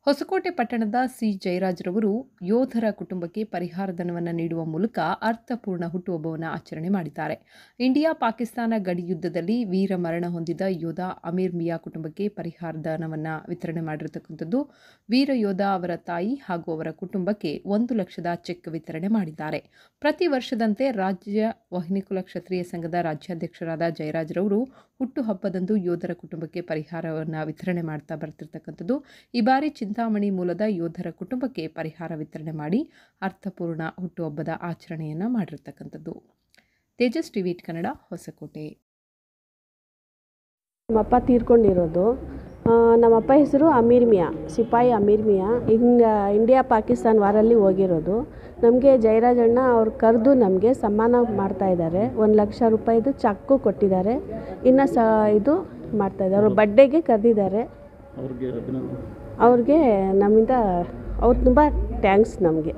ಹೊಸಕೋಟೆ ಪಟ್ಟಣದ ಸಿ ಜಯರಾಜ್ರವರು ಯೋಧರ ಕುಟುಂಬಕ್ಕೆ ಪರಿಹಾರ ಧನವನ್ನು ನೀಡುವ ಮೂಲಕ ಅರ್ಥಪೂರ್ಣ ಹುಟ್ಟುಹಬ್ಬವನ್ನು ಆಚರಣೆ ಮಾಡಿದ್ದಾರೆ ಇಂಡಿಯಾ ಪಾಕಿಸ್ತಾನ ಗಡಿ ಯುದ್ಧದಲ್ಲಿ ವೀರ ಮರಣ ಹೊಂದಿದ ಯೋಧ ಅಮೀರ್ ಮಿಯಾ ಕುಟುಂಬಕ್ಕೆ ಪರಿಹಾರ ಧನವನ್ನು ವಿತರಣೆ ಮಾಡಿರತಕ್ಕಂಥದ್ದು ವೀರ ಯೋಧ ಅವರ ತಾಯಿ ಹಾಗೂ ಅವರ ಕುಟುಂಬಕ್ಕೆ ಒಂದು ಲಕ್ಷದ ಚೆಕ್ ವಿತರಣೆ ಮಾಡಿದ್ದಾರೆ ಪ್ರತಿ ವರ್ಷದಂತೆ ರಾಜ್ಯ ವಹಿನಿಕುಲ ಕ್ಷತ್ರಿಯ ಸಂಘದ ರಾಜ್ಯಾಧ್ಯಕ್ಷರಾದ ಜಯರಾಜ್ರವರು ಹುಟ್ಟುಹಬ್ಬದಂದು ಯೋಧರ ಕುಟುಂಬಕ್ಕೆ ಪರಿಹಾರವನ್ನು ವಿತರಣೆ ಮಾಡ್ತಾ ಬರ್ತಿರ್ತಕ್ಕಂಥದ್ದು ಈ ಬಾರಿ ಚಿಂತಾಮಣಿ ಮೂಲದ ಯೋಧರ ಕುಟುಂಬಕ್ಕೆ ಪರಿಹಾರ ವಿತರಣೆ ಮಾಡಿ ಅರ್ಥಪೂರ್ಣ ಹುಟ್ಟುಹಬ್ಬದ ಆಚರಣೆಯನ್ನು ಮಾಡಿರ್ತಕ್ಕಂಥದ್ದು ತೇಜಸ್ ಟಿವಿ ಕನ್ನಡ ಹೊಸಕೋಟೆ ನಮ್ಮಪ್ಪ ತೀರ್ಕೊಂಡಿರೋದು ಆ, ನಮ್ಮಪ್ಪ ಹೆಸರು ಅಮೀರ್ ಮಿಯಾ ಸಿಪಾಯಿ ಅಮೀರ್ ಮಿಯಾ ಇಂಡ ಇಂಡಿಯಾ ಪಾಕಿಸ್ತಾನ ವಾರಲ್ಲಿ ಹೋಗಿರೋದು ನಮಗೆ ಜಯರಾಜಣ್ಣ ಅವ್ರು ಕರೆದು ನಮಗೆ ಸನ್ಮಾನ ಮಾಡ್ತಾ ಇದ್ದಾರೆ ಒಂದು ಲಕ್ಷ ರೂಪಾಯಿದು ಚಕ್ಕು ಕೊಟ್ಟಿದ್ದಾರೆ ಇನ್ನು ಸ ಇದು ಮಾಡ್ತಾಯಿದ್ದಾರೆ ಅವ್ರ ಬಡ್ಡೆಗೆ ಕರೆದಿದ್ದಾರೆ ಅವ್ರಿಗೆ ಅಭಿನಂದನೆ ಅವ್ರಿಗೆ ನಮ್ಮಿಂದ ಅವ್ರು ತುಂಬ ಥ್ಯಾಂಕ್ಸ್ ನಮಗೆ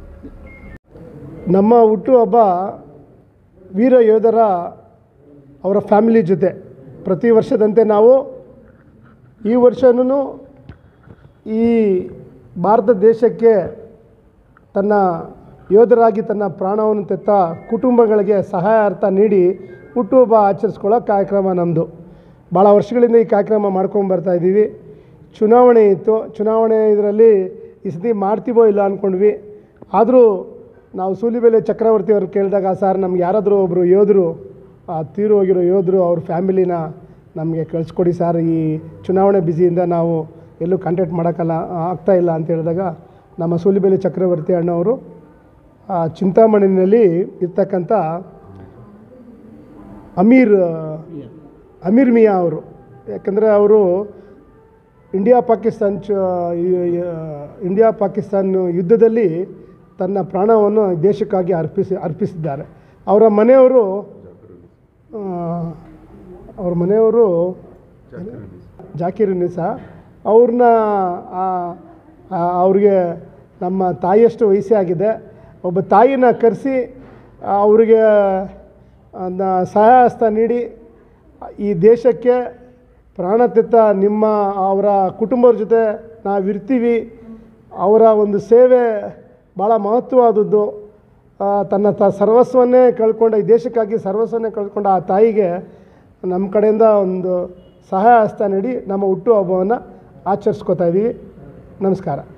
ನಮ್ಮ ಹುಟ್ಟುಹಬ್ಬ ವೀರ ಯೋಧರ ಅವರ ಫ್ಯಾಮಿಲಿ ಜೊತೆ ಪ್ರತಿ ವರ್ಷದಂತೆ ನಾವು ಈ ವರ್ಷನೂ ಈ ಭಾರತ ದೇಶಕ್ಕೆ ತನ್ನ ಯೋಧರಾಗಿ ತನ್ನ ಪ್ರಾಣವನ್ನು ತೆತ್ತ ಕುಟುಂಬಗಳಿಗೆ ಸಹಾಯಾರ್ಥ ನೀಡಿ ಹುಟ್ಟುಹಬ್ಬ ಆಚರಿಸ್ಕೊಳ್ಳೋ ಕಾರ್ಯಕ್ರಮ ನಮ್ಮದು ಭಾಳ ವರ್ಷಗಳಿಂದ ಈ ಕಾರ್ಯಕ್ರಮ ಮಾಡ್ಕೊಂಡು ಬರ್ತಾ ಇದ್ದೀವಿ ಚುನಾವಣೆ ಇತ್ತು ಚುನಾವಣೆ ಇದರಲ್ಲಿ ಈ ಸತಿ ಮಾಡ್ತೀವೋ ಇಲ್ಲ ಅಂದ್ಕೊಂಡ್ವಿ ಆದರೂ ನಾವು ಸೂಲಿಬೆಲೆ ಚಕ್ರವರ್ತಿ ಅವ್ರು ಕೇಳಿದಾಗ ಸರ್ ನಮ್ಗೆ ಯಾರಾದರೂ ಒಬ್ಬರು ಯೋಧರು ಆ ತೀರು ಹೋಗಿರೋ ಯೋಧರು ಅವ್ರ ಫ್ಯಾಮಿಲಿನ ನಮಗೆ ಕಳಿಸ್ಕೊಡಿ ಸರ್ ಈ ಚುನಾವಣೆ ಬ್ಯುಸಿಯಿಂದ ನಾವು ಎಲ್ಲೂ ಕಾಂಟ್ಯಾಕ್ಟ್ ಮಾಡೋಕ್ಕಲ್ಲ ಆಗ್ತಾ ಇಲ್ಲ ಅಂತ ಹೇಳಿದಾಗ ನಮ್ಮ ಸೂಲಿಬೆಲೆ ಚಕ್ರವರ್ತಿ ಅಣ್ಣವರು ಆ ಚಿಂತಾಮಣಿನಲ್ಲಿ ಇರ್ತಕ್ಕಂಥ ಅಮೀರ್ ಅಮೀರ್ ಮಿಯಾ ಅವರು ಯಾಕಂದರೆ ಅವರು ಇಂಡಿಯಾ ಪಾಕಿಸ್ತಾನ್ ಚ ಈ- ಈ- ಇಂಡಿಯಾ ಪಾಕಿಸ್ತಾನ್ ಯುದ್ಧದಲ್ಲಿ ತನ್ನ ಪ್ರಾಣವನ್ನು ದೇಶಕ್ಕಾಗಿ ಅರ್ಪಿಸಿ ಅರ್ಪಿಸಿದ್ದಾರೆ ಅವರ ಮನೆಯವರು ಆ, ಅವ್ರ ಮನೆಯವರು ಜಾಕೀರ್ ನಿಸಾ ಅವ್ರನ್ನ ಅವ್ರಿಗೆ ನಮ್ಮ ತಾಯಿಯಷ್ಟು ವಯಸ್ಸೇ ಆಗಿದೆ ಒಬ್ಬ ತಾಯಿನ ಕರೆಸಿ ಅವರಿಗೆ ಸಹಾಯ ಹಸ್ತ ನೀಡಿ ಈ ದೇಶಕ್ಕೆ ಪ್ರಾಣ ತೆತ್ತ ನಿಮ್ಮ ಅವರ ಕುಟುಂಬದ ಜೊತೆ ನಾವಿರ್ತೀವಿ ಅವರ ಒಂದು ಸೇವೆ ಭಾಳ ಮಹತ್ವವಾದದ್ದು ಆ, ತನ್ನ ತ ಸರ್ವಸ್ವನ್ನೇ ಕಳ್ಕೊಂಡ ಈ ದೇಶಕ್ಕಾಗಿ ಸರ್ವಸ್ವನ್ನೇ ಕಳ್ಕೊಂಡ ಆ ತಾಯಿಗೆ ನಮ್ಮ ಕಡೆಯಿಂದ ಒಂದು ಸಹಾಯ ಹಸ್ತ ನೀಡಿ ನಮ್ಮ ಹುಟ್ಟುಹಬ್ಬವನ್ನು ಆಚರಿಸ್ಕೋತಾ ಇದ್ದೀವಿ ನಮಸ್ಕಾರ